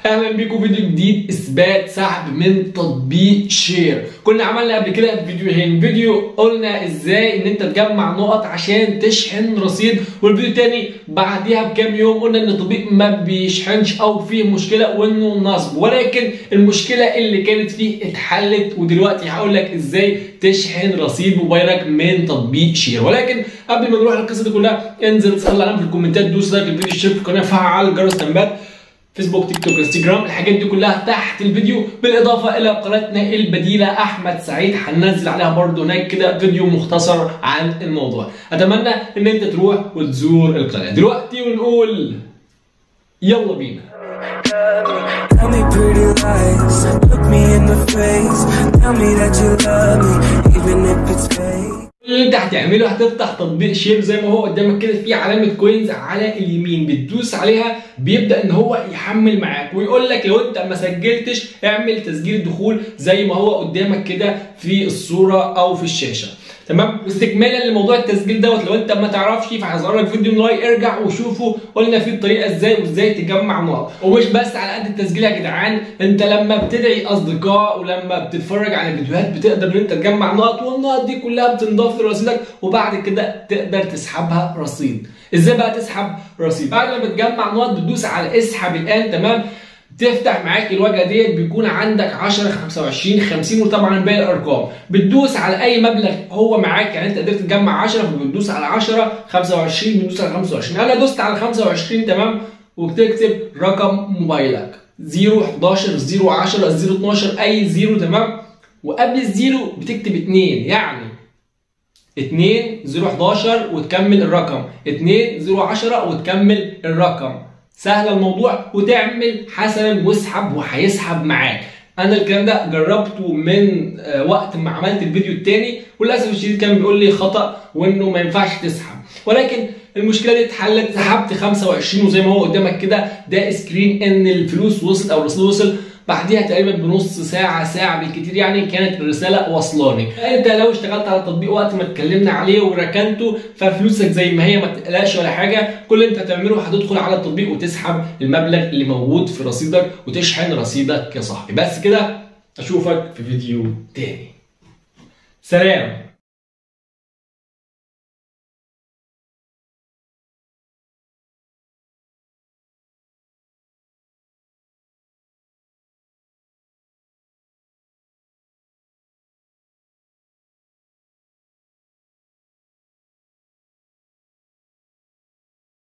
اهلا بيكم فيديو جديد اثبات سحب من تطبيق شير كنا عملنا قبل كده فيديوهين فيديو قلنا ازاي ان انت تجمع نقط عشان تشحن رصيد والفيديو التاني بعديها بكام يوم قلنا ان التطبيق ما بيشحنش او فيه مشكله وانه نصب ولكن المشكله اللي كانت فيه اتحلت ودلوقتي هقول لك ازاي تشحن رصيد موبايلك من تطبيق شير ولكن قبل ما نروح للقصه دي كلها انزل صلي علينا في الكومنتات دوس لايك الفيديو اشترك في القناه فعل جرس التنبيهات فيسبوك تيك توك انستجرام الحاجات دي كلها تحت الفيديو بالاضافه الى قناتنا البديله احمد سعيد هننزل عليها برضو هناك كده فيديو مختصر عن الموضوع اتمنى ان انت تروح وتزور القناه دلوقتي ونقول يلا بينا Tell me pretty lies, look me in the face. Tell me that you love me, even if it's fake. اللي انت هتعمله هتفتح تطبيق شير زي ما هو قدامك كده في علامه كوينز على اليمين بتدوس عليها بيبدا ان هو يحمل معاك ويقول لك لو انت ما سجلتش اعمل تسجيل دخول زي ما هو قدامك كده في الصوره او في الشاشه تمام واستكمالا لموضوع التسجيل دوت لو انت ما تعرفش فهظهر لك فيديو من ورايا ارجع وشوفه قلنا فيه الطريقه ازاي وازاي تجمع نقط ومش بس على قد التسجيل يا جدعان انت لما بتدعي اصدقاء ولما بتتفرج على فيديوهات بتقدر ان انت تجمع نقط والنقط دي كلها بتنضاف لرصيدك وبعد كده تقدر تسحبها رصيد ازاي بقى تسحب رصيد بعد ما بتجمع نقط بتدوس على اسحب الان تمام تفتح معاك الواجهه ديت بيكون عندك 10 25 50 وطبعا باقي الارقام بتدوس على اي مبلغ هو معاك يعني انت قدرت تجمع 10 فبتدوس على 10 25 بتدوس على 25 انا دوست على 25 تمام وبتكتب رقم موبايلك 0 11 0 10 0 12 اي زيرو تمام وقبل الزيرو بتكتب 2 يعني 2 0 11 وتكمل الرقم 2 0 10 وتكمل الرقم سهل الموضوع وتعمل حسنا واسحب وهيسحب معاك انا الكلام ده جربته من آه، وقت ما عملت الفيديو التاني وللاسف الشديد كان بيقول لي خطا وانه ما ينفعش تسحب ولكن المشكله دي اتحلت سحبت 25 وزي ما هو قدامك كده ده سكرين ان الفلوس وصلت او الرصيد وصل بعديها تقريبا بنص ساعة ساعة بالكتير يعني كانت الرسالة واصلاني انت لو اشتغلت على التطبيق وقت ما اتكلمنا عليه وركنته ففلوسك زي ما هي ما تقلقش ولا حاجة كل اللي انت هتعمله هتدخل على التطبيق وتسحب المبلغ اللي موجود في رصيدك وتشحن رصيدك يا صاحبي بس كده اشوفك في فيديو تاني سلام